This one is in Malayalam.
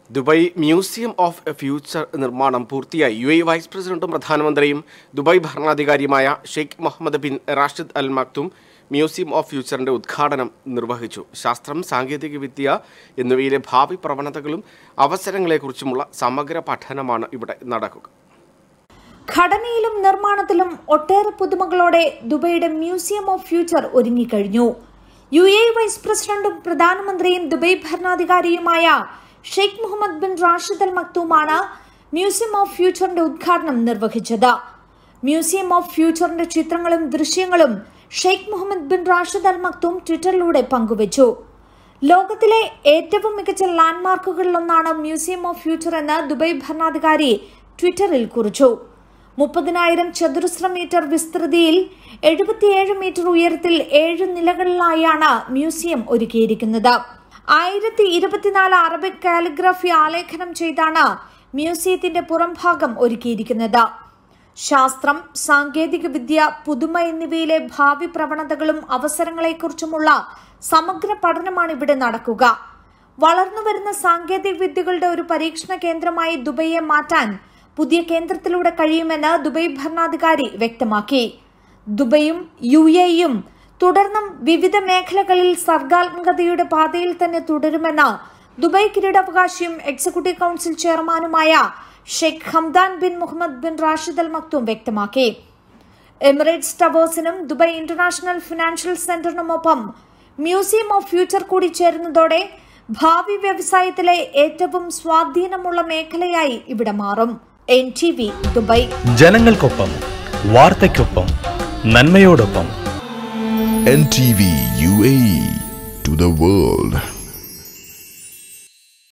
ദുബായ് മ്യൂസിയം ഓഫ് ഫ്യൂച്ചർ നിർമ്മാണം പൂർത്തിയായി യു എ വൈസ് പ്രസിഡന്റും പ്രധാനമന്ത്രിയും ദുബായ് ഭരണാധികാരിയുമായ Sheikh Mohammed bin Rashid Al Maktoum museum of ഫ്യൂച്ചറിന്റെ ഉദ്ഘാടനം നിർവഹിച്ചു ശാസ്ത്രം സാങ്കേതികവിദ്യ എന്നിവയിലെ ഭാവി പ്രവണതകളും അവസരങ്ങളെക്കുറിച്ചുമുള്ള സമഗ്ര പഠനമാണ് ഇവിടെ നടക്കുക ഘടനയിലും നിർമ്മാണത്തിലും ഒട്ടേറെ പുതുമകളോടെ ദുബൈയുടെ മ്യൂസിയം ഓഫ് ഫ്യൂച്ചർ ഒരുങ്ങിക്കഴിഞ്ഞു യു എ വൈസ് പ്രസിഡന്റും പ്രധാനമന്ത്രിയും ദുബൈ ഭരണാധികാരിയുമായ Sheikh Mohammed bin Rashid Al മക്തൂമാണ് മ്യൂസിയം ഓഫ് ഫ്യൂച്ചറിന്റെ ഉദ്ഘാടനം നിർവഹിച്ചത് മ്യൂസിയം ഓഫ് ഫ്യൂച്ചറിന്റെ ചിത്രങ്ങളും ദൃശ്യങ്ങളും Sheikh Mohammed bin Rashid Al Maktoum ട്വിറ്ററിലൂടെ പങ്കുവച്ചു ലോകത്തിലെ ഏറ്റവും മികച്ച ലാൻഡ്മാർക്കുകളിലൊന്നാണ് മ്യൂസിയം ഓഫ് ഫ്യൂച്ചർ എന്ന് ദുബൈ ഭരണാധികാരി ട്വിറ്ററിൽ കുറിച്ചു മുപ്പതിനായിരം ചതുരശ്ര മീറ്റർ വിസ്തൃതിയിൽ എഴുപത്തിയേഴ് മീറ്റർ ഉയരത്തിൽ ഏഴ് നിലകളിലായാണ് മ്യൂസിയം ഒരുക്കിയിരിക്കുന്നത് ആയിരത്തി ഇരുപത്തിനാല് അറബിക് കാലിഗ്രഫി ആലേഖനം ചെയ്താണ് മ്യൂസിയത്തിന്റെ പുറംഭാഗം ഒരുക്കിയിരിക്കുന്നത് ശാസ്ത്രം സാങ്കേതികവിദ്യ പുതുമ എന്നിവയിലെ ഭാവി പ്രവണതകളും അവസരങ്ങളെക്കുറിച്ചുമുള്ള സമഗ്ര പഠനമാണ് ഇവിടെ നടക്കുക വളർന്നുവരുന്ന സാങ്കേതിക വിദ്യകളുടെ ഒരു പരീക്ഷണ കേന്ദ്രമായി ദുബൈയെ മാറ്റാൻ പുതിയ കേന്ദ്രത്തിലൂടെ കഴിയുമെന്ന് ദുബൈ ഭരണാധികാരി വ്യക്തമാക്കി ദുബൈയും യു എയും തുടർന്നും വിവിധ മേഖലകളിൽ സർഗാത്മകതയുടെ പാതയിൽ തന്നെ തുടരുമെന്ന് ദുബൈ കിരീടാവകാശിയും എക്സിക്യൂട്ടീവ് കൌൺസിൽ ചെയർമാനുമായ Sheikh Hamdan bin Mohammed bin Rashid Al Maktoum വ്യക്തമാക്കി എമിറേറ്റ്സ് ടവേഴ്സിനും ദുബൈ ഇന്റർനാഷണൽ ഫിനാൻഷ്യൽ സെന്ററിനുമൊപ്പം മ്യൂസിയം ഓഫ് ഫ്യൂച്ചർ കൂടി ചേരുന്നതോടെ ഭാവി വ്യവസായത്തിലെ ഏറ്റവും സ്വാധീനമുള്ള മേഖലയായി ഇവിടെ മാറും എൻ ടി വി ദുബൈ ജനങ്ങൾക്കൊപ്പം വാർത്തയ്ക്കൊപ്പം നന്മയോടൊപ്പം NTV UAE to the world.